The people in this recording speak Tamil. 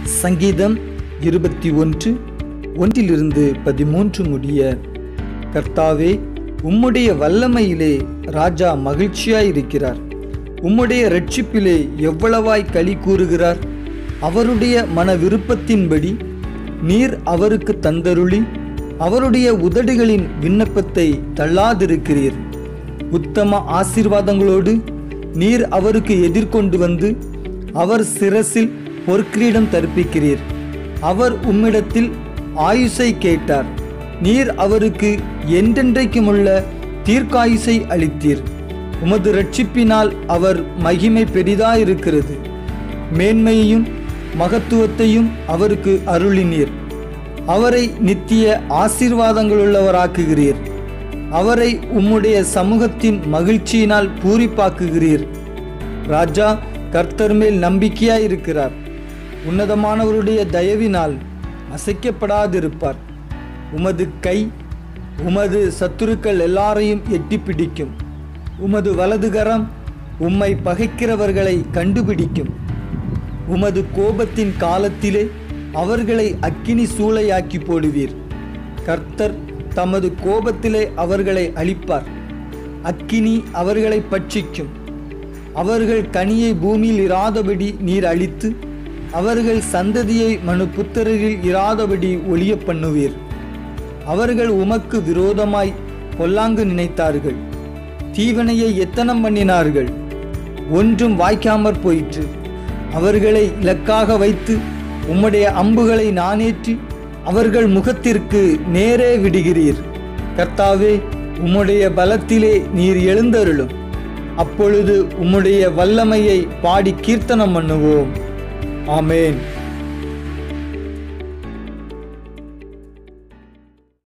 சங்கீதம் இருபத்தி ஒன்று ஒன்றிலிருந்து பதிமூன்று முடிய கர்த்தாவே உம்முடைய வல்லமையிலே ராஜா மகிழ்ச்சியாயிருக்கிறார் உம்முடைய இரட்சிப்பிலே எவ்வளவாய் களி கூறுகிறார் அவருடைய மன விருப்பத்தின்படி நீர் அவருக்கு தந்தருளி அவருடைய உதடுகளின் விண்ணப்பத்தை தள்ளாதிருக்கிறீர் உத்தம ஆசீர்வாதங்களோடு நீர் அவருக்கு எதிர்கொண்டு வந்து அவர் சிரசில் பொற்கிரீடம் தரிப்பிக்கிறீர் அவர் உம்மிடத்தில் ஆயுசை கேட்டார் நீர் அவருக்கு என்றென்றைக்குமுள்ள தீர்க்காயுசை அளித்தீர் உமது இரட்சிப்பினால் அவர் மகிமை பெரிதாயிருக்கிறது மேன்மையையும் மகத்துவத்தையும் அவருக்கு அருளினீர் அவரை நித்திய ஆசீர்வாதங்களுள்ளவராக்குகிறீர் அவரை உம்முடைய சமூகத்தின் மகிழ்ச்சியினால் பூரிப்பாக்குகிறீர் ராஜா கர்த்தர் மேல் நம்பிக்கையாயிருக்கிறார் உன்னதமானவருடைய தயவினால் அசைக்கப்படாதிருப்பார் உமது கை உமது சத்துருக்கள் எல்லாரையும் எட்டி பிடிக்கும் உமது வலதுகரம் உம்மை பகைக்கிறவர்களை கண்டுபிடிக்கும் உமது கோபத்தின் காலத்திலே அவர்களை அக்கினி சூளையாக்கி போடுவீர் கர்த்தர் தமது கோபத்திலே அவர்களை அழிப்பார் அக்கினி அவர்களை பட்சிக்கும் அவர்கள் கனியை பூமியில் இராதபடி நீர் அழித்து அவர்கள் சந்ததியை மனு புத்திரரில் இராதபடி ஒளிய பண்ணுவீர் அவர்கள் உமக்கு விரோதமாய் பொல்லாங்கு நினைத்தார்கள் தீவனையை எத்தனம் பண்ணினார்கள் ஒன்றும் வாய்க்காமற் போயிற்று அவர்களை இலக்காக வைத்து உம்முடைய அம்புகளை நானேற்றி அவர்கள் முகத்திற்கு நேரே விடுகிறீர் கர்த்தாவே உம்முடைய பலத்திலே நீர் எழுந்தருளும் அப்பொழுது உம்முடைய வல்லமையை பாடி கீர்த்தனம் பண்ணுவோம் ஆமேன்